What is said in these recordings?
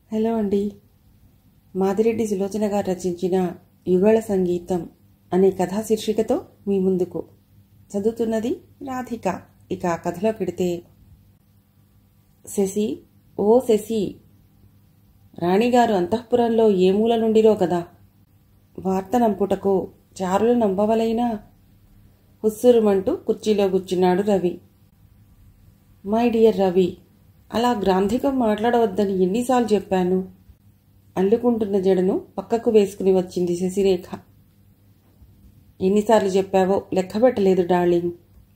Hello అండి మాదిరెడ్డి సులోచన గారు రచించిన యుగళ సంగీతం అనే కథా శీర్షికతో మీ ముందుకు చదువుతున్నది రాధిక ఇక ఆ కథలో పెడితే శశి ఓ శశి రాణిగారు అంతఃపురంలో ఏ మూల నుండిరో కదా వార్త నంపుటకు చారుల నంబవలైనా హుస్సురుమంటూ కుర్చీలో కూర్చున్నాడు రవి మై డియర్ రవి అలా గ్రాంధికం మాట్లాడవద్దని ఎన్నిసార్లు చెప్పాను అల్లుకుంటున్న జడను పక్కకు వేసుకుని వచ్చింది శశిరేఖ ఎన్నిసార్లు చెప్పావో లెక్క పెట్టలేదు డార్లింగ్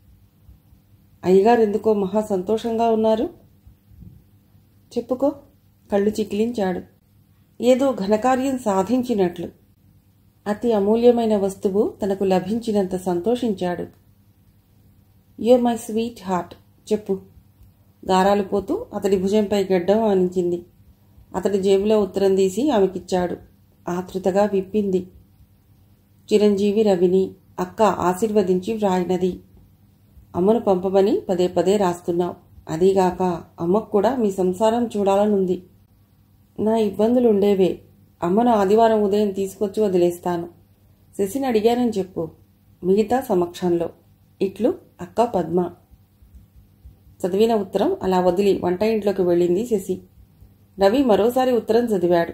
అయ్యగారు ఎందుకో మహా సంతోషంగా ఉన్నారు చెప్పుకో కళ్ళు చికిలించాడు ఏదో ఘనకార్యం సాధించినట్లు అతి అమూల్యమైన వస్తువు తనకు లభించినంత సంతోషించాడు యో మై స్వీట్ హార్ట్ చెప్పు గారాలు పోతూ అతడి భుజంపై గడ్డం ఆనించింది అతడి జేబులో ఉత్తరం తీసి ఆమెకిచ్చాడు ఆతృతగా విప్పింది చిరంజీవి రవిని అక్క ఆశీర్వదించి వ్రాయినది అమ్మను పంపమని పదే పదే రాస్తున్నావు అదీగాక అమ్మకు కూడా మీ సంసారం చూడాలనుంది నా ఇబ్బందులు ఉండేవే అమ్మను ఆదివారం ఉదయం తీసుకొచ్చి వదిలేస్తాను శశిని అడిగానని చెప్పు మిగతా సమక్షంలో ఇట్లు అక్క పద్మ చదివిన ఉత్తరం అలా వదిలి వంట ఇంట్లోకి వెళ్ళింది శశి రవి మరోసారి ఉత్తరం చదివాడు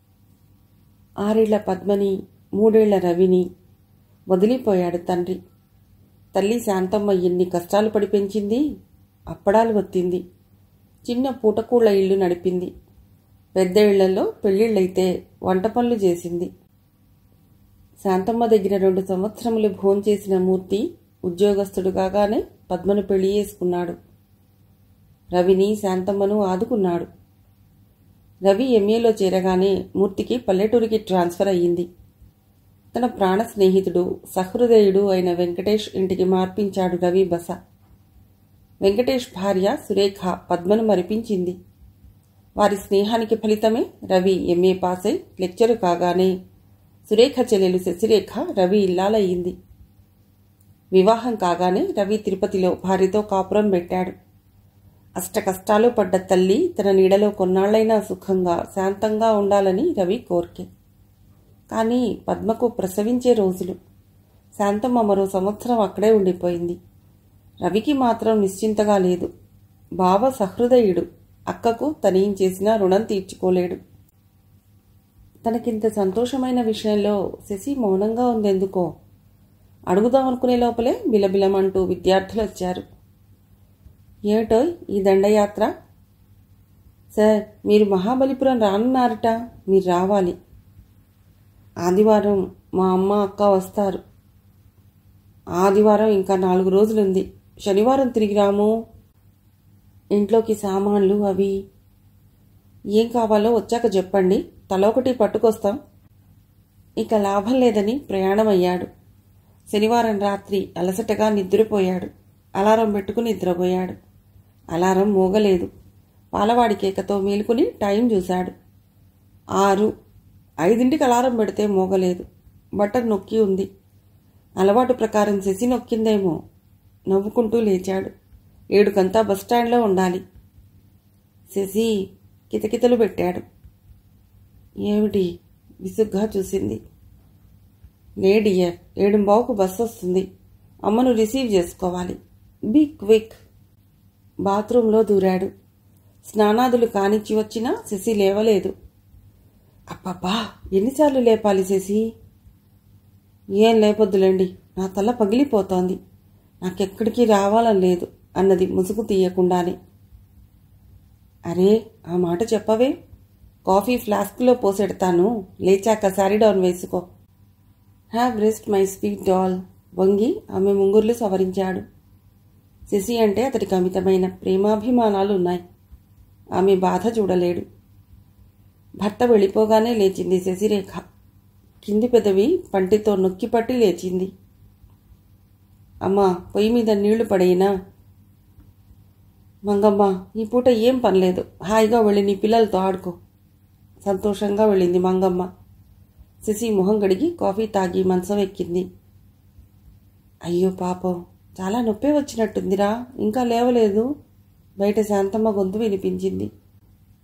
ఆరేళ్ల పద్మని మూడేళ్ల రవిని వదిలిపోయాడు తండ్రి తల్లి శాంతమ్మ ఎన్ని కష్టాలు పడి పెంచింది అప్పడాలు వత్తింది చిన్న పూటకూళ్ళ ఇల్లు నడిపింది పెద్ద ఇళ్లలో పెళ్ళిళ్ళైతే వంట పనులు చేసింది శాంతమ్మ దగ్గర రెండు సంవత్సరములు భోంచేసిన మూర్తి ఉద్యోగస్తుడు కాగానే పద్మను పెళ్లి చేసుకున్నాడు రవిని శాంతమ్మను ఆదుకున్నాడు రవి ఎంఏలో చేరగానే మూర్తికి పల్లెటూరికి ట్రాన్స్ఫర్ అయ్యింది తన ప్రాణ స్నేహితుడు సహృదయుడు అయిన వెంకటేష్ ఇంటికి మార్పించాడు రవి బస వెంకటేష్ భార్య సురేఖ పద్మను మరిపించింది వారి స్నేహానికి ఫలితమే రవి ఎంఏ పాస్ అయి లెక్చరు కాగానే సురేఖ చెల్లెలు శశిరేఖ రవి ఇల్లాలయ్యింది వివాహం కాగానే రవి తిరుపతిలో భార్యతో కాపురం పెట్టాడు అష్ట కష్టాలు పడ్డ తల్లి తన నీడలో కొన్నాళ్లైనా సుఖంగా శాంతంగా ఉండాలని రవి కోరికే కానీ పద్మకు ప్రసవించే రోజులు శాంతమ్మ మరో సంవత్సరం అక్కడే ఉండిపోయింది రవికి మాత్రం నిశ్చింతగా లేదు బావ సహృదయుడు అక్కకు తనేం చేసినా రుణం తీర్చుకోలేడు తనకింత సంతోషమైన విషయంలో శశి మౌనంగా ఉందెందుకో అడుగుదాం అనుకునే లోపలే బిలబిలమంటూ విద్యార్థులు వచ్చారు ఏమిటో ఈ దండయాత్ర సార్ మీరు మహాబలిపురం రానున్నారట మీరు రావాలి ఆదివారం మా అమ్మ అక్క వస్తారు ఆదివారం ఇంకా నాలుగు రోజులుంది శనివారం తిరిగి రాము ఇంట్లోకి సామాన్లు అవి ఏం కావాలో వచ్చాక చెప్పండి తలొకటి పట్టుకొస్తాం ఇక లాభం లేదని ప్రయాణం అయ్యాడు శనివారం రాత్రి అలసటగా నిద్రపోయాడు అలారం పెట్టుకుని నిద్రపోయాడు అలారం మోగలేదు పాలవాడి కేకతో మేలుకుని టైం చూశాడు ఆరు ఐదింటికి అలారం పెడితే మోగలేదు బటన్ నొక్కి ఉంది అలవాటు ప్రకారం శశి నొక్కిందేమో నవ్వుకుంటూ లేచాడు ఏడుకంతా బస్టాండ్లో ఉండాలి శశి కితకితలు పెట్టాడు ఏమిటి విసుగ్గా చూసింది లేడియర్ ఏడుంబావుకు బస్సు వస్తుంది అమ్మను రిసీవ్ చేసుకోవాలి బీ క్విక్ బాత్రూంలో దూరాడు స్నానాదులు కానిచ్చి వచ్చినా శశి లేవలేదు అబ్బబ్బా ఎన్నిసార్లు లేపాలి శశి ఏం లేపొద్దులేండి నా తల పగిలిపోతోంది నాకెక్కడికి రావాలని లేదు అన్నది ముసుగు తీయకుండానే అరే ఆ మాట చెప్పవే కాఫీ ఫ్లాస్క్లో పోసెడతాను లేచాక శారీ డౌన్ వేసుకో have rest my sweet doll వంగి ఆమె ముంగుర్లు సవరించాడు శశి అంటే అతడికి అమితమైన ప్రేమాభిమానాలు ఉన్నాయి ఆమె బాధ చూడలేడు భర్త వెళ్ళిపోగానే లేచింది శశిరేఖ కింది పెదవి పంటితో నొక్కిపట్టి లేచింది అమ్మా పొయ్యి మీద నీళ్లు పడేయినా మంగమ్మ ఈ పూట ఏం పనిలేదు హాయిగా వెళ్ళి నీ పిల్లలతో ఆడుకో సంతోషంగా వెళ్ళింది మంగమ్మ శశి మొహం గడిగి కాఫీ తాగి మంచం ఎక్కింది అయ్యో పాపం చాలా నొప్పి వచ్చినట్టుందిరా ఇంకా లేవలేదు బయట శాంతమ్మ గొంతు వినిపించింది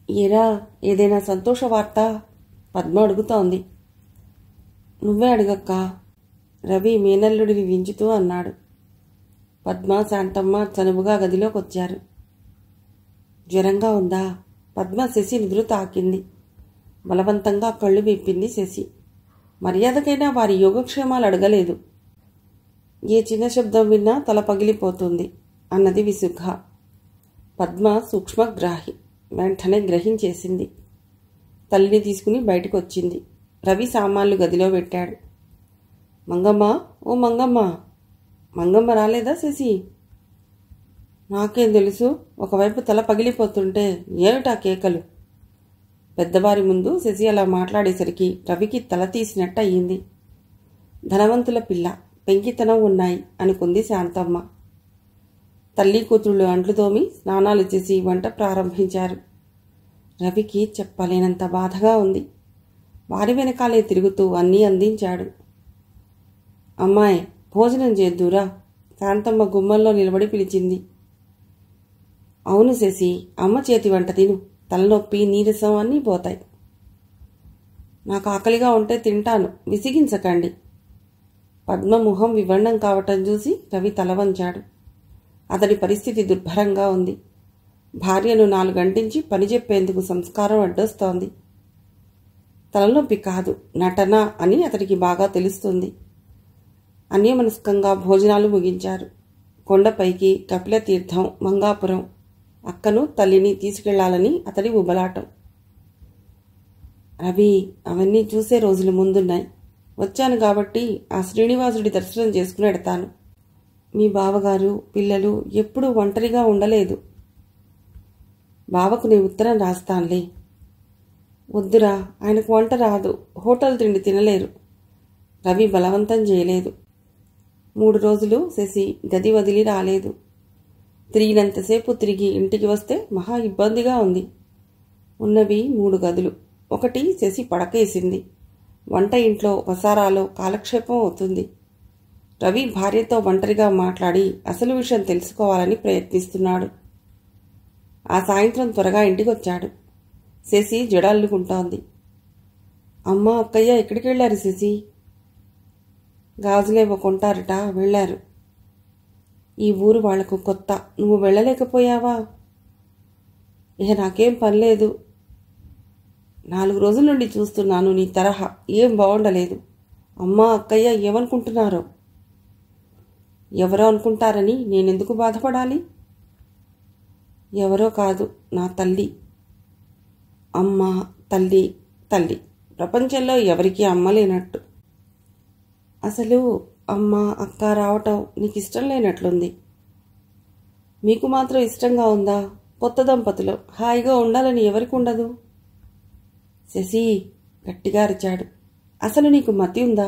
ఏరా ఏదైనా సంతోష వార్త పద్మ అడుగుతోంది నువ్వే అడగక్క రవి మేనల్లుడిని వించుతూ అన్నాడు పద్మ శాంతమ్మ చనువుగా గదిలోకి వచ్చారు జ్వరంగా ఉందా పద్మ శశి నిద్ర తాకింది బలవంతంగా కళ్ళు విప్పింది శశి మర్యాదకైనా వారి యోగక్షేమాలు అడగలేదు ఏ చిన్న శబ్దం విన్నా తల పగిలిపోతుంది అన్నది విసుఖ పద్మ సూక్ష్మగ్రాహి వెంటనే గ్రహించేసింది తల్లిని తీసుకుని బయటకు వచ్చింది రవి సామాన్లు గదిలో పెట్టాడు మంగమ్మ ఓ మంగమ్మ మంగమ్మ రాలేదా శశి నాకేం తెలుసు ఒకవైపు తల పగిలిపోతుంటే ఏమిటా కేకలు పెద్దవారి ముందు శశి అలా మాట్లాడేసరికి రవికి తల తీసినట్టు అయ్యింది ధనవంతుల పిల్ల పెంకితనం ఉన్నాయి అనుకుంది శాంతమ్మ తల్లి కూతుళ్ళు అంట్లు తోమి స్నానాలు చేసి వంట ప్రారంభించారు రవికి చెప్పలేనంత బాధగా ఉంది వారి వెనకాలే తిరుగుతూ అన్నీ అందించాడు అమ్మాయి భోజనం చేద్దురా శాంతమ్మ గుమ్మంలో నిలబడి పిలిచింది అవును శశి అమ్మ చేతి వంట తిను తలనొప్పి నీరసం అన్నీ పోతాయి నాకు ఆకలిగా ఉంటే తింటాను విసిగించకండి పద్మ ముఖం వివర్ణం కావటం చూసి రవి తల వంచాడు అతడి పరిస్థితి దుర్భరంగా ఉంది భార్యను నాలుగంటించి పని చెప్పేందుకు సంస్కారం అడ్డొస్తోంది తలనొప్పి కాదు నటన అని అతడికి బాగా తెలుస్తుంది అన్యమనస్కంగా భోజనాలు ముగించారు కొండపైకి కపిలతీర్థం మంగాపురం అక్కను తల్లిని తీసుకెళ్లాలని అతడి ఉబలాటం రవి అవన్నీ చూసే రోజులు ముందున్నాయి వచ్చాను కాబట్టి ఆ శ్రీనివాసుడి దర్శనం చేసుకుని ఎడతాను మీ బావగారు పిల్లలు ఎప్పుడూ ఒంటరిగా ఉండలేదు బావకు నీ ఉత్తరం రాస్తానులే వద్దురా ఆయనకు వంట రాదు హోటల్ తిండి తినలేరు రవి బలవంతం చేయలేదు మూడు రోజులు శశి గది వదిలి రాలేదు తిరిగినంతసేపు తిరిగి ఇంటికి వస్తే మహా ఇబ్బందిగా ఉంది ఉన్నవి మూడు గదులు ఒకటి శశి పడకేసింది వంట ఇంట్లో వసారాలో కాలక్షేపం అవుతుంది రవి భార్యతో ఒంటరిగా మాట్లాడి అసలు విషయం తెలుసుకోవాలని ప్రయత్నిస్తున్నాడు ఆ సాయంత్రం త్వరగా ఇంటికొచ్చాడు శశి జడల్లుకుంటోంది అమ్మ అక్కయ్య ఎక్కడికి వెళ్ళారు శశి గాజులేవో కొంటారట వెళ్ళారు ఈ ఊరు వాళ్లకు కొత్త నువ్వు వెళ్ళలేకపోయావా ఇక నాకేం పనిలేదు నాలుగు రోజుల నుండి చూస్తున్నాను నీ తరహా ఏం బాగుండలేదు అమ్మా అక్కయ్య ఏమనుకుంటున్నారో ఎవరో అనుకుంటారని నేనెందుకు బాధపడాలి ఎవరో కాదు నా తల్లి అమ్మ తల్లి తల్లి ప్రపంచంలో ఎవరికీ అమ్మ లేనట్టు అసలు అమ్మ అక్క రావటం నీకు ఇష్టం లేనట్లుంది మీకు మాత్రం ఇష్టంగా ఉందా కొత్త దంపతులు హాయిగా ఉండాలని ఎవరికి ఉండదు శశి గట్టిగా అరిచాడు అసలు నీకు మతి ఉందా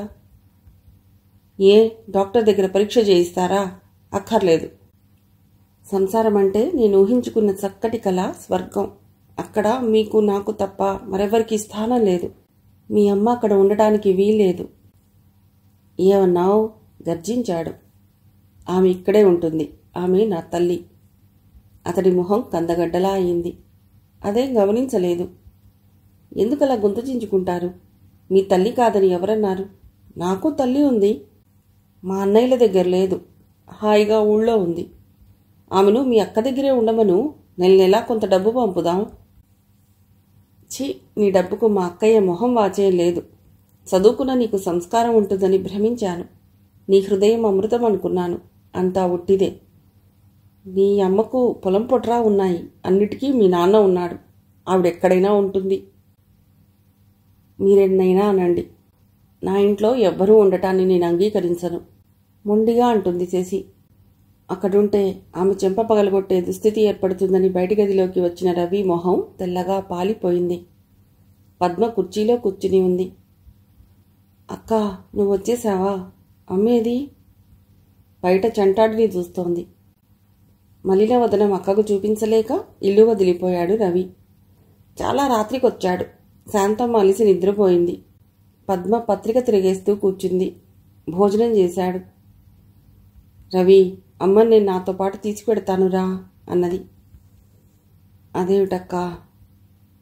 ఏ డాక్టర్ దగ్గర పరీక్ష చేయిస్తారా అక్కర్లేదు సంసారం అంటే నేను ఊహించుకున్న చక్కటి కళ స్వర్గం అక్కడ మీకు నాకు తప్ప మరెవరికి స్థానం లేదు మీ అమ్మ అక్కడ ఉండటానికి వీల్లేదు ఏమన్నావు గర్జించాడు ఆమె ఇక్కడే ఉంటుంది ఆమె నా తల్లి అతడి మొహం కందగడ్డలా అయింది అదేం గమనించలేదు ఎందుకలా గొంతు చించుకుంటారు మీ తల్లి కాదని ఎవరన్నారు నాకు తల్లి ఉంది మా అన్నయ్యల దగ్గర లేదు హాయిగా ఊళ్ళో ఉంది ఆమెను మీ అక్క దగ్గరే ఉండమను నెల నెలా కొంత డబ్బు పంపుదాం ఛీ నీ డబ్బుకు మా అక్కయ్య మొహం వాచేయం లేదు చదువుకున్న నీకు సంస్కారం ఉంటుందని భ్రమించాను నీ హృదయం అమృతం అనుకున్నాను అంతా ఉట్టిదే నీ అమ్మకు పొలం పొట్రా ఉన్నాయి అన్నిటికీ మీ నాన్న ఉన్నాడు ఆవిడెక్కడైనా ఉంటుంది మీరెన్నైనా అనండి నా ఇంట్లో ఎవ్వరూ ఉండటాన్ని నేను అంగీకరించను మొండిగా అంటుంది శశి అక్కడుంటే ఆమె చెంప పగలగొట్టే దుస్థితి ఏర్పడుతుందని బయటి గదిలోకి వచ్చిన రవి మొహం తెల్లగా పాలిపోయింది పద్మ కుర్చీలో కూర్చుని ఉంది అక్క నువ్వు వచ్చేసావా అమ్మేది బయట చంటాడిని చూస్తోంది మలిన వదనం అక్కకు చూపించలేక ఇల్లు వదిలిపోయాడు రవి చాలా రాత్రికొచ్చాడు శాంతమ్మ అలిసి నిద్రపోయింది పద్మ పత్రిక తిరిగేస్తూ కూర్చుంది భోజనం చేశాడు రవి అమ్మ నేను నాతో పాటు తీసుకువెడతానురా అన్నది అదేమిటక్క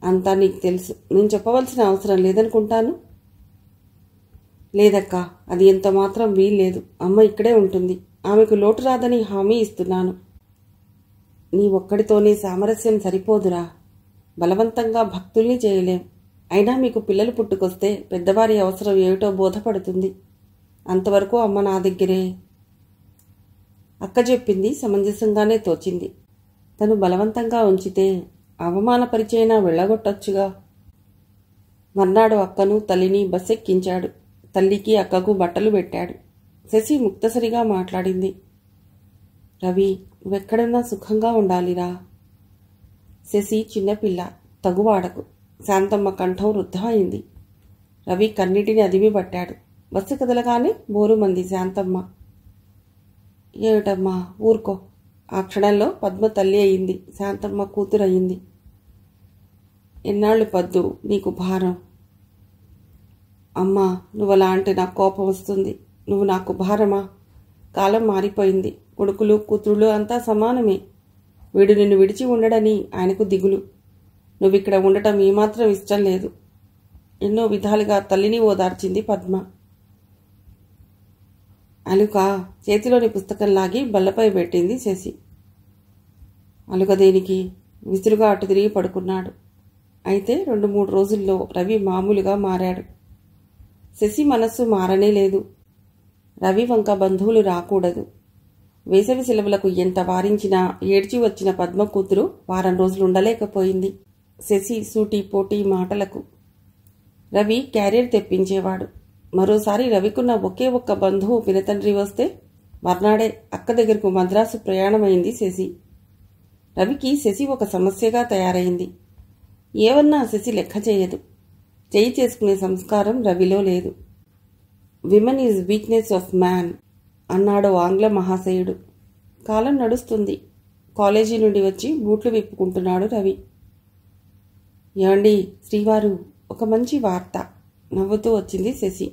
అంతా నీకు తెలుసు నేను చెప్పవలసిన అవసరం లేదనుకుంటాను లేదక్కా అది ఎంత మాత్రం వీల్లేదు అమ్మ ఇక్కడే ఉంటుంది ఆమెకు లోటు రాదని హామీ ఇస్తున్నాను నీ ఒక్కడితోనే సామరస్యం సరిపోదురా బలవంతంగా భక్తుల్ని చేయలేం అయినా మీకు పిల్లలు పుట్టుకొస్తే పెద్దవారి అవసరం ఏమిటో బోధపడుతుంది అంతవరకు అమ్మ నా దగ్గరే అక్క చెప్పింది సమంజసంగానే తోచింది తను బలవంతంగా ఉంచితే అవమానపరిచైనా వెళ్ళగొట్టొచ్చుగా మర్నాడు అక్కను తల్లిని బస్సెక్కించాడు తల్లికి అక్కకు బట్టలు పెట్టాడు శశి ముక్తసరిగా మాట్లాడింది రవి నువ్వెక్కడన్నా సుఖంగా ఉండాలిరా శశి చిన్నపిల్ల తగువాడకు శాంతమ్మ కంఠం వృద్ధమైంది రవి కన్నిటిని అదిమి పట్టాడు బస్సు కదలగానే బోరుమంది శాంతమ్మ ఏమిటమ్మా ఊరుకో ఆ క్షణంలో పద్మ తల్లి అయింది శాంతమ్మ కూతురు అయింది ఎన్నాళ్ళు పద్దు నీకు భారం అమ్మా నువ్వు అలా అంటే నాకు కోపం వస్తుంది నువ్వు నాకు భారమా కాలం మారిపోయింది కొడుకులు కూతుళ్ళు అంతా సమానమే వీడు నిన్ను విడిచి ఉండడని ఆయనకు దిగులు నువ్వు ఇక్కడ ఉండటం ఏమాత్రం ఇష్టం లేదు ఎన్నో విధాలుగా తల్లిని ఓదార్చింది పద్మ అలుక చేతిలోని పుస్తకం లాగి బల్లపై పెట్టింది శశి అలుక దేనికి విసురుగా అటు తిరిగి పడుకున్నాడు అయితే రెండు మూడు రోజుల్లో రవి మామూలుగా మారాడు శశి మనస్సు మారనే లేదు రవి వంక బంధువులు రాకూడదు వేసవి సెలవులకు ఎంత వారించినా ఏడ్చి వచ్చిన పద్మ కూతురు వారం రోజులు ఉండలేకపోయింది శశి సూటి పోటీ మాటలకు రవి క్యారియర్ తెప్పించేవాడు మరోసారి రవికున్న ఒకే ఒక్క బంధువు పినతండ్రి వస్తే మర్నాడే అక్క దగ్గరకు మద్రాసు ప్రయాణమైంది శశి రవికి శశి ఒక సమస్యగా తయారైంది ఏవన్నా శశి లెక్క చేయదు చేయి చేసుకునే సంస్కారం రవిలో లేదు women is weakness of man అన్నాడు ఆంగ్ల మహాశయుడు కాలం నడుస్తుంది కాలేజీ నుండి వచ్చి బూట్లు విప్పుకుంటున్నాడు రవి ఏమండి శ్రీవారు ఒక మంచి వార్త నవ్వుతూ వచ్చింది శశి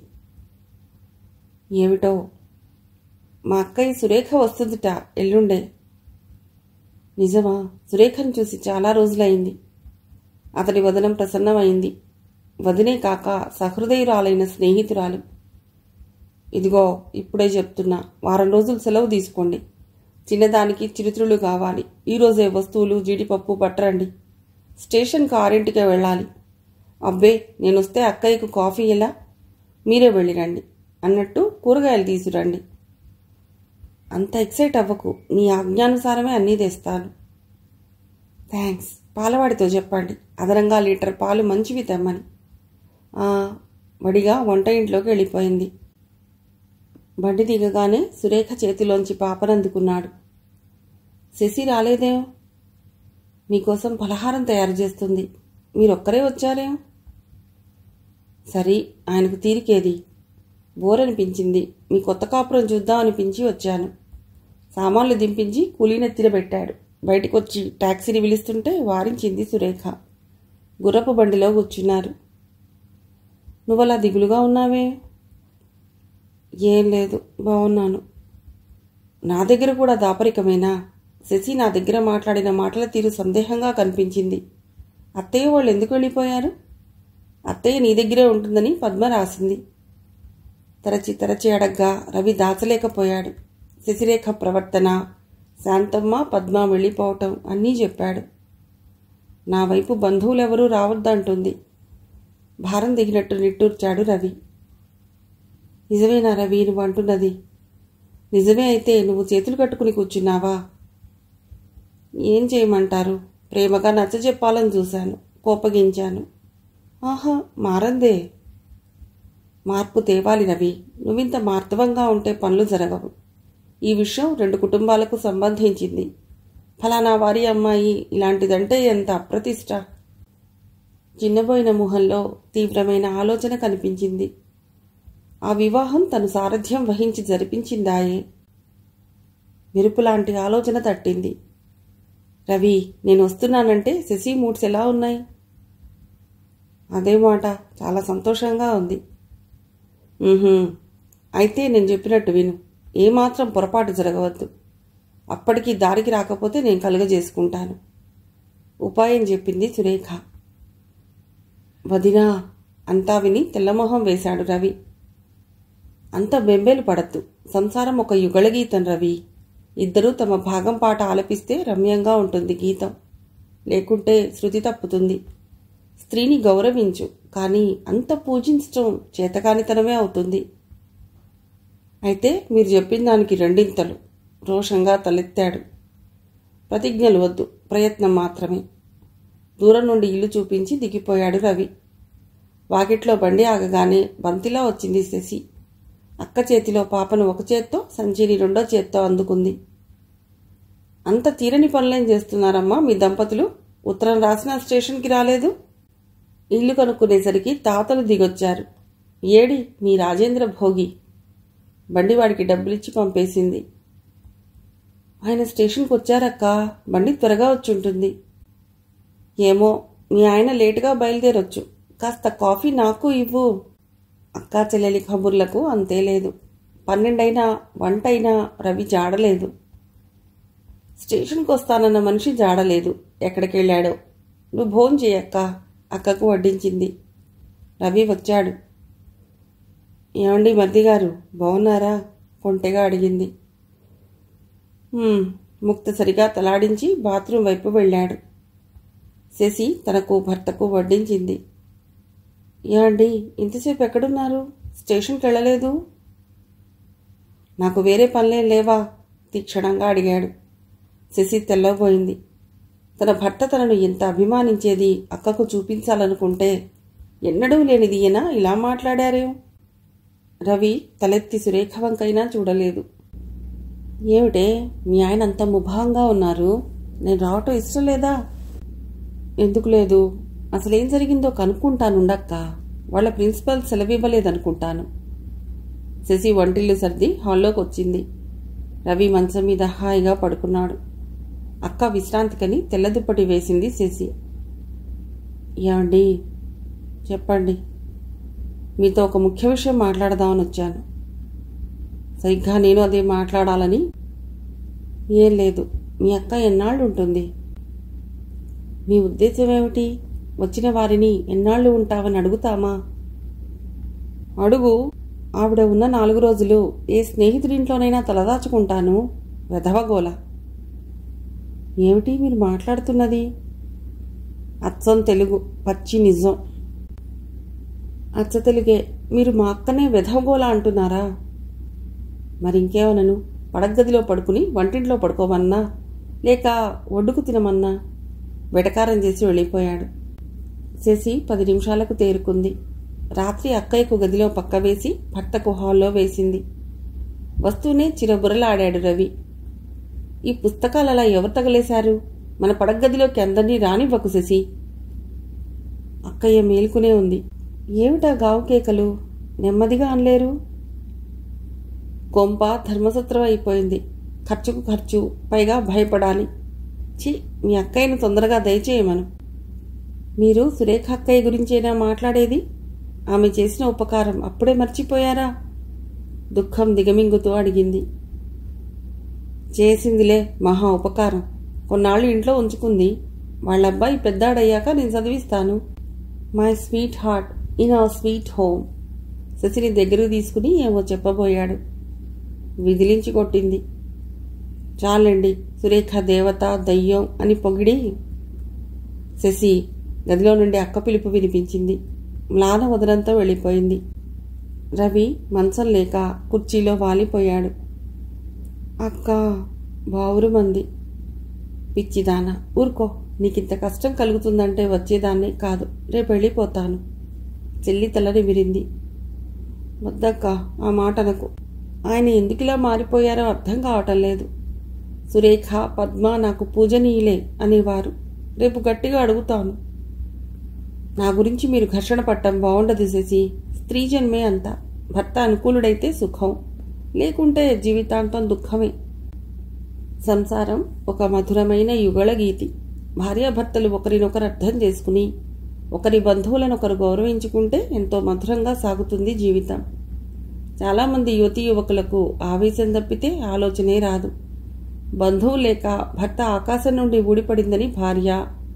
ఏమిటో మా అక్కయ్య సురేఖ వస్తుందిట ఎల్లుండే నిజమా సురేఖను చూసి చాలా రోజులైంది అతడి వదనం ప్రసన్నమైంది వదినే కాక సహృదయురాలైన స్నేహితురాలు ఇదిగో ఇప్పుడే చెప్తున్నా వారం రోజులు సెలవు తీసుకోండి చిన్నదానికి చిరుత్రులు కావాలి ఈరోజే వస్తువులు జీడిపప్పు పట్టరండి స్టేషన్కి ఆరింటికే వెళ్ళాలి అబ్బే నేనొస్తే అక్కయ్యకు కాఫీ ఎలా మీరే వెళ్ళిరండి అన్నట్టు కూరగాయలు తీసురండి అంత ఎక్సైట్ అవ్వకు నీ ఆజ్ఞానుసారమే అన్నీ తెస్తాను థ్యాంక్స్ పాలవాడితో చెప్పండి అదనంగా లీటర్ పాలు మంచివి తెమ్మని "ఆ," వడిగా వంట ఇంట్లోకి వెళ్ళిపోయింది బండి దిగగానే సురేఖ చేతిలోంచి పాపనందుకున్నాడు శశి రాలేదేం మీకోసం పలహారం తయారు చేస్తుంది మీరొక్కరే వచ్చారేం సరి ఆయనకు తీరికేది బోరనిపించింది మీ కొత్త కాపురం చూద్దాం అనిపించి వచ్చాను సామాన్లు దింపించి కూలీనెత్తిన పెట్టాడు బయటికొచ్చి టాక్సీని పిలుస్తుంటే వారించింది సురేఖ గుర్రపు బండిలో కూర్చున్నారు నువ్వలా దిగులుగా ఉన్నావే ఏం లేదు బాగున్నాను నా దగ్గర కూడా దాపరికమేనా శశి నా దగ్గర మాట్లాడిన మాటల తీరు సందేహంగా కనిపించింది అత్తయ్య వాళ్ళు ఎందుకు వెళ్ళిపోయారు అత్తయ్య నీ దగ్గరే ఉంటుందని పద్మ రాసింది తరచి తరచి అడగ్గా రవి దాచలేకపోయాడు శశిరేఖ ప్రవర్తన శాంతమ్మ పద్మ వెళ్ళిపోవటం అన్నీ చెప్పాడు నా వైపు బంధువులెవరూ రావద్దంటుంది భారం దిగినట్టు నిట్టూర్చాడు రవి నిజమేనా రవి నువ్వు అంటున్నది నిజమే అయితే నువ్వు చేతులు కట్టుకుని కూర్చున్నావా ఏం చేయమంటారు ప్రేమగా నచ్చ చెప్పాలని చూశాను కోపగించాను ఆహా మారందే మార్పు తేవాలి రవి నువ్వింత మార్తవంగా ఉంటే పనులు జరగవు ఈ విషయం రెండు కుటుంబాలకు సంబంధించింది ఫలానా వారి అమ్మాయి ఇలాంటిదంటే ఎంత అప్రతిష్ట చిన్నబోయిన ముఖంలో తీవ్రమైన ఆలోచన కనిపించింది ఆ వివాహం తను సారథ్యం వహించి జరిపించిందాయే మెరుపులాంటి ఆలోచన తట్టింది రవి నేను వస్తున్నానంటే శశి మూడ్స్ ఎలా ఉన్నాయి అదే మాట చాలా సంతోషంగా ఉంది "ఉహుం. అయితే నేను చెప్పినట్టు విను ఏమాత్రం పొరపాటు జరగవద్దు అప్పటికి దారికి రాకపోతే నేను కలుగజేసుకుంటాను ఉపాయం చెప్పింది సురేఖ వదినా అంతా విని తెల్లమొహం వేశాడు రవి అంత బెంబేలు పడద్దు సంసారం ఒక యుగళ గీతం రవి ఇద్దరూ తమ భాగం పాట ఆలపిస్తే రమ్యంగా ఉంటుంది గీతం లేకుంటే శృతి తప్పుతుంది స్త్రీని గౌరవించు కానీ అంత పూజించటం చేతకానితనమే అవుతుంది అయితే మీరు చెప్పిన దానికి రెండింతలు రోషంగా తలెత్తాడు ప్రతిజ్ఞలు వద్దు ప్రయత్నం మాత్రమే దూరం నుండి ఇల్లు చూపించి దిగిపోయాడు రవి వాకిట్లో బండి ఆగగానే బంతిలా వచ్చింది శశి అక్క చేతిలో పాపను ఒక చేత్తో సంచిని రెండో చేత్తో అందుకుంది అంత తీరని పనులేం చేస్తున్నారమ్మా మీ దంపతులు ఉత్తరం రాసిన స్టేషన్కి రాలేదు ఇల్లు కనుక్కునేసరికి తాతలు దిగొచ్చారు ఏడి మీ రాజేంద్ర భోగి బండివాడికి డబ్బులిచ్చి పంపేసింది ఆయన స్టేషన్కి వచ్చారక్క బండి త్వరగా వచ్చుంటుంది ఏమో మీ ఆయన లేటుగా బయలుదేరొచ్చు కాస్త కాఫీ నాకు ఇవ్వు అక్కా చెల్లెలి కబుర్లకు అంతే లేదు పన్నెండైనా వంటైనా రవి జాడలేదు స్టేషన్కి వస్తానన్న మనిషి జాడలేదు ఎక్కడికి వెళ్ళాడో నువ్వు భోన్ చేయక్క అక్కకు వడ్డించింది రవి వచ్చాడు ఏమండి మర్ది గారు బాగున్నారా కొంటెగా అడిగింది "హ్మ్," ముక్తసరిగా తలాడించి బాత్రూం వైపు వెళ్ళాడు శశి తనకు భర్తకు వడ్డించింది ఏమండి ఇంతసేపు ఎక్కడున్నారు స్టేషన్కి వెళ్ళలేదు నాకు వేరే పనులేం లేవా తీక్షణంగా అడిగాడు శశి తెల్లబోయింది తన భర్త తనను ఎంత అభిమానించేది అక్కకు చూపించాలనుకుంటే ఎన్నడూ లేనిది ఈయన ఇలా మాట్లాడారేం రవి తలెత్తి సురేఖ వంకైనా చూడలేదు ఏమిటే మీ ఆయన అంత ముభాంగా ఉన్నారు నేను రావటం ఇష్టం లేదా ఎందుకు లేదు అసలేం జరిగిందో కనుక్కుంటానుండక్క వాళ్ళ ప్రిన్సిపల్ సెలవివ్వలేదనుకుంటాను శశి వంటిల్లు సర్ది హాల్లోకి వచ్చింది రవి మంచం మీద హాయిగా పడుకున్నాడు అక్క విశ్రాంతికని తెల్లదుప్పటి వేసింది శశి ఏమండి చెప్పండి మీతో ఒక ముఖ్య విషయం మాట్లాడదామని వచ్చాను సరిగ్గా నేను అదే మాట్లాడాలని ఏం లేదు మీ అక్క ఎన్నాళ్ళు ఉంటుంది మీ ఉద్దేశం ఏమిటి వచ్చిన వారిని ఎన్నాళ్ళు ఉంటావని అడుగుతామా అడుగు ఆవిడ ఉన్న నాలుగు రోజులు ఏ స్నేహితుడింట్లోనైనా తలదాచుకుంటాను వెధవగోల ఏమిటి మీరు మాట్లాడుతున్నది అచ్చం తెలుగు పచ్చి నిజం అచ్చ తెలుగే మీరు మా అక్కనే వెధవగోల అంటున్నారా మరి ఇంకేమనను పడగదిలో పడుకుని వంటింట్లో పడుకోమన్నా లేక ఒడ్డుకు తినమన్నా వెటకారం చేసి వెళ్ళిపోయాడు శశి పది నిమిషాలకు తేరుకుంది రాత్రి అక్కయ్యకు గదిలో పక్క వేసి భర్తకు హాల్లో వేసింది వస్తూనే చిరబురలాడాడు రవి ఈ పుస్తకాలు అలా ఎవరు తగలేశారు మన పడగదిలోకి అందరినీ రానివ్వకు శశి అక్కయ్య మేల్కునే ఉంది ఏమిటా గావు కేకలు నెమ్మదిగా అనలేరు కొంప ధర్మసత్రం అయిపోయింది ఖర్చుకు ఖర్చు పైగా భయపడాలి చి మీ అక్కయ్యను తొందరగా దయచేయమను మీరు సురేఖ అక్కయ్య గురించేనా మాట్లాడేది ఆమె చేసిన ఉపకారం అప్పుడే మర్చిపోయారా దుఃఖం దిగమింగుతూ అడిగింది చేసిందిలే మహా ఉపకారం కొన్నాళ్ళు ఇంట్లో ఉంచుకుంది వాళ్ళ అబ్బాయి పెద్దాడయ్యాక నేను చదివిస్తాను my sweet heart in our sweet home శశిని దగ్గరకు తీసుకుని ఏమో చెప్పబోయాడు విదిలించి కొట్టింది చాలండి సురేఖ దేవత దయ్యం అని పొగిడి శశి గదిలో నుండి అక్క పిలుపు వినిపించింది మ్లాన వదనంతో వెళ్ళిపోయింది రవి మంచం లేక కుర్చీలో వాలిపోయాడు అక్క బావురు మంది పిచ్చిదాన ఊరుకో నీకింత కష్టం కలుగుతుందంటే వచ్చేదాన్నే కాదు రేపు వెళ్ళిపోతాను చెల్లి తలని విరింది వద్దక్క ఆ మాటనకు ఆయన ఎందుకిలా మారిపోయారో అర్థం కావటం లేదు సురేఖ పద్మ నాకు పూజనీయులే అనేవారు రేపు గట్టిగా అడుగుతాను నా గురించి మీరు ఘర్షణ పట్టం బాగుండదు శశి స్త్రీ జన్మే అంత భర్త అనుకూలుడైతే సుఖం లేకుంటే జీవితాంతం దుఃఖమే సంసారం ఒక మధురమైన యుగళ గీతి భార్యాభర్తలు ఒకరినొకరు అర్థం చేసుకుని ఒకరి బంధువులను ఒకరు గౌరవించుకుంటే ఎంతో మధురంగా సాగుతుంది జీవితం చాలామంది యువతి యువకులకు ఆవేశం తప్పితే ఆలోచనే రాదు బంధువు లేక భర్త ఆకాశం నుండి ఊడిపడిందని భార్య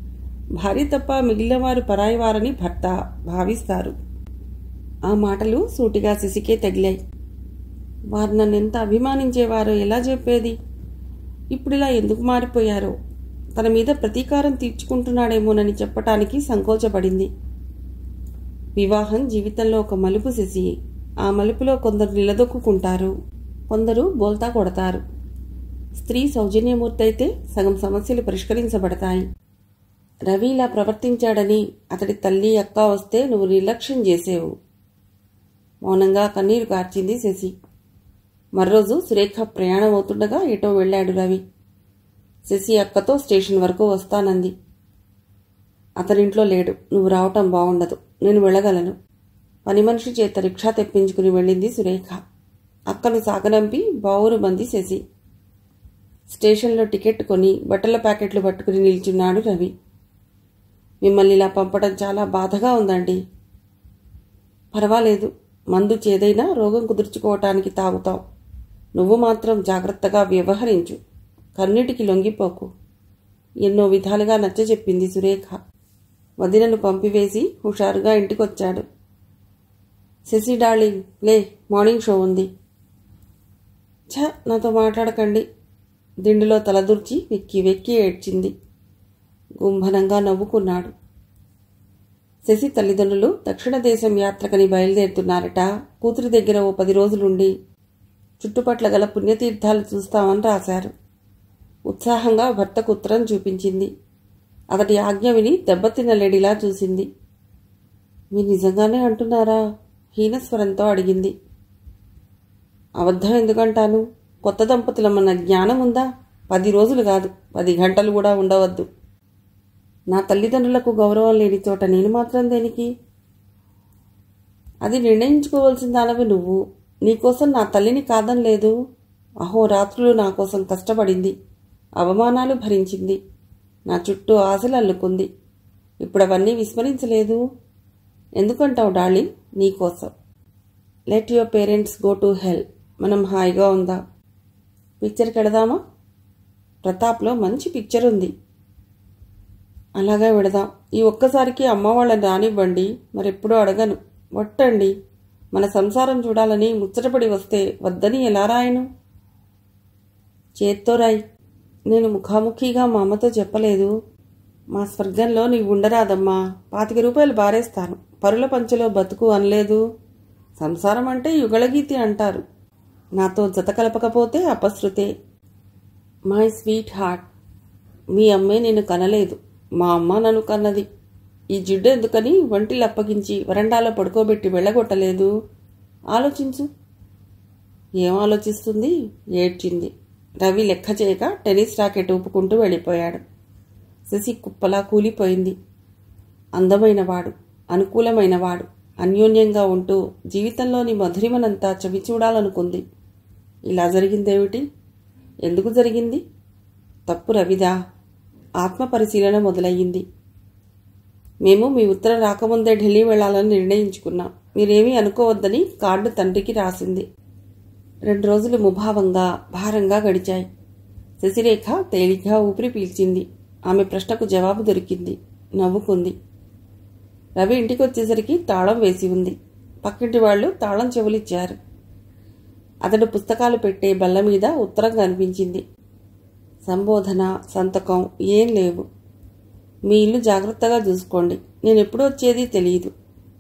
భార్య తప్ప మిగిలిన వారు పరాయివారని భర్త భావిస్తారు ఆ మాటలు సూటిగా శశికే తగిలాయి వారు నన్ను ఎంత అభిమానించేవారో ఎలా చెప్పేది ఇప్పుడిలా ఎందుకు మారిపోయారో తన మీద ప్రతీకారం తీర్చుకుంటున్నాడేమోనని చెప్పటానికి సంకోచపడింది వివాహం జీవితంలో ఒక మలుపు శశి ఆ మలుపులో కొందరు నిలదొక్కుంటారు కొందరు బోల్తా కొడతారు స్త్రీ సౌజన్యమూర్తి అయితే సగం సమస్యలు పరిష్కరించబడతాయి రవి ఇలా ప్రవర్తించాడని అతడి తల్లి అక్క వస్తే నువ్వు నిర్లక్ష్యం చేసేవు మౌనంగా కన్నీరు కార్చింది శశి మర్రోజు సురేఖ ప్రయాణం అవుతుండగా ఎటో వెళ్ళాడు రవి శశి అక్కతో స్టేషన్ వరకు వస్తానంది అతనింట్లో లేడు నువ్వు రావటం బాగుండదు నేను వెళ్ళగలను పని మనిషి చేత రిక్షా తెప్పించుకుని వెళ్ళింది సురేఖ అక్కను సాగనంపి బావురు మంది శశి స్టేషన్లో టికెట్ కొని బట్టల ప్యాకెట్లు పట్టుకుని నిల్చున్నాడు రవి మిమ్మల్ని ఇలా పంపడం చాలా బాధగా ఉందండి పర్వాలేదు మందు చేదైనా రోగం కుదుర్చుకోవటానికి తాగుతాం నువ్వు మాత్రం జాగ్రత్తగా వ్యవహరించు కన్నిటికి లొంగిపోకు ఎన్నో విధాలుగా నచ్చజెప్పింది సురేఖ వదినను పంపివేసి హుషారుగా ఇంటికొచ్చాడు శశి డార్లింగ్ లే మార్నింగ్ షో ఉంది ఛ నాతో మాట్లాడకండి దిండులో తలదూర్చి వెక్కి వెక్కి ఏడ్చింది గుంభనంగా నవ్వుకున్నాడు శశి తల్లిదండ్రులు దక్షిణ దేశం యాత్రకని బయలుదేరుతున్నారట కూతురి దగ్గర ఓ పది రోజులుండి చుట్టుపట్ల గల పుణ్యతీర్థాలు చూస్తామని రాశారు ఉత్సాహంగా భర్తకు ఉత్తరం చూపించింది అతడి ఆజ్ఞ విని దెబ్బతిన్న లేడిలా చూసింది మీరు నిజంగానే అంటున్నారా హీనస్వరంతో అడిగింది అబద్ధం ఎందుకంటాను కొత్త దంపతులమన్న జ్ఞానం ఉందా పది రోజులు కాదు పది గంటలు కూడా ఉండవద్దు నా తల్లిదండ్రులకు గౌరవం లేని చోట నేను మాత్రం దేనికి అది నిర్ణయించుకోవాల్సిన దానవి నువ్వు నీకోసం నా తల్లిని కాదని లేదు అహోరాత్రులు నా కోసం కష్టపడింది అవమానాలు భరించింది నా చుట్టూ ఆశలు అల్లుకుంది ఇప్పుడు అవన్నీ విస్మరించలేదు ఎందుకంటావు డార్లింగ్ నీకోసం let your parents go to hell మనం హాయిగా ఉందా పిక్చర్కి వెళదామా ప్రతాప్లో మంచి పిక్చర్ ఉంది అలాగే వెడదాం ఈ ఒక్కసారికి అమ్మ వాళ్ళని రానివ్వండి మరెప్పుడూ అడగను వట్టండి మన సంసారం చూడాలని ముచ్చటపడి వస్తే వద్దని ఎలా రాయను చేత్తో రాయి నేను ముఖాముఖిగా మా అమ్మతో చెప్పలేదు మా స్వర్గంలో నీవు ఉండరాదమ్మా పాతిక రూపాయలు బారేస్తాను పరుల పంచలో బతుకు అనలేదు సంసారం అంటే యుగళగీతి అంటారు నాతో జత కలపకపోతే అపశృతే మై స్వీట్ హార్ట్ మీ అమ్మే నేను కనలేదు మా అమ్మ నన్ను కన్నది ఈ జిడ్డు ఎందుకని వంటిలు అప్పగించి వరండాలో పడుకోబెట్టి వెళ్ళగొట్టలేదు ఆలోచించు ఏం ఆలోచిస్తుంది ఏడ్చింది రవి లెక్క చేయక టెన్నిస్ రాకెట్ ఊపుకుంటూ వెళ్ళిపోయాడు శశి కుప్పలా కూలిపోయింది అందమైనవాడు అనుకూలమైనవాడు అన్యోన్యంగా ఉంటూ జీవితంలోని మధురిమనంతా చవి చూడాలనుకుంది ఇలా జరిగిందేమిటి ఎందుకు జరిగింది తప్పు రవిదా ఆత్మ పరిశీలన మొదలయ్యింది మేము మీ ఉత్తరం రాకముందే ఢిల్లీ వెళ్లాలని నిర్ణయించుకున్నాం మీరేమీ అనుకోవద్దని కార్డు తండ్రికి రాసింది రెండు రోజులు ముభావంగా భారంగా గడిచాయి శశిరేఖ తేలిగ్గా ఊపిరి పీల్చింది ఆమె ప్రశ్నకు జవాబు దొరికింది నవ్వుకుంది రవి ఇంటికి వచ్చేసరికి తాళం వేసి ఉంది పక్కింటి వాళ్ళు తాళం చెవులిచ్చారు అతడు పుస్తకాలు పెట్టే బల్ల మీద ఉత్తరం కనిపించింది సంబోధన సంతకం ఏం లేవు మీ ఇల్లు జాగ్రత్తగా చూసుకోండి నేను ఎప్పుడు వచ్చేది తెలియదు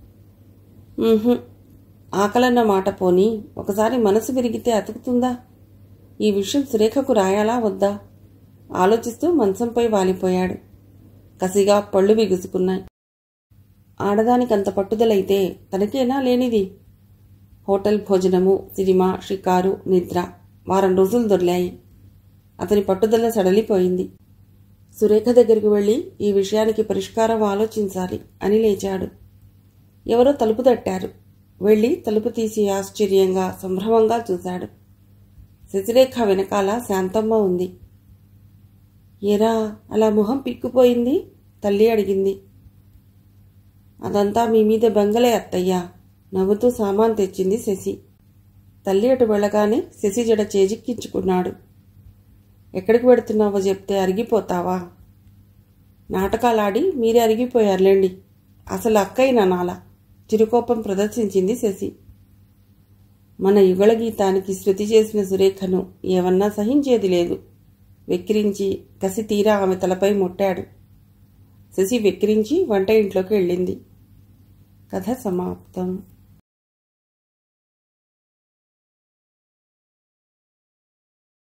"ఉహుం, ఆకలన్న మాట పోని ఒకసారి మనసు విరిగితే అతుకుతుందా ఈ విషయం సురేఖకు రాయాలా వద్దా ఆలోచిస్తూ మంచంపై వాలిపోయాడు కసిగా పళ్ళు బిగుసుకున్నాయి ఆడదానికంత పట్టుదలైతే తనకేనా లేనిది హోటల్ భోజనము సినిమా షికారు నిద్ర వారం రోజులు దొర్లాయి అతని పట్టుదల సడలిపోయింది సురేఖ దగ్గరికి వెళ్ళి ఈ విషయానికి పరిష్కారం ఆలోచించాలి అని లేచాడు ఎవరో తలుపు తట్టారు వెళ్ళి తలుపు తీసి ఆశ్చర్యంగా సంభ్రమంగా చూశాడు శశిరేఖ వెనకాల శాంతమ్మ ఉంది ఏరా అలా మొహం పిక్కుపోయింది తల్లి అడిగింది అదంతా మీ మీద బెంగలే అత్తయ్యా నవ్వుతూ సామాన్ తెచ్చింది శశి తల్లి అటు వెళ్ళగానే శశి జడ చేజిక్కించుకున్నాడు ఎక్కడికి పెడుతున్నావో చెప్తే అరిగిపోతావా నాటకాలాడి మీరే అరిగిపోయారులేండి అసలు అక్కయ్య నాల చిరుకోపం ప్రదర్శించింది శశి మన యుగళ గీతానికి శృతి చేసిన సురేఖను ఏమన్నా సహించేది లేదు వెక్కిరించి కసి తీరా ఆమె తలపై ముట్టాడు శశి వెక్కిరించి వంట ఇంట్లోకి వెళ్ళింది కథ సమాప్తం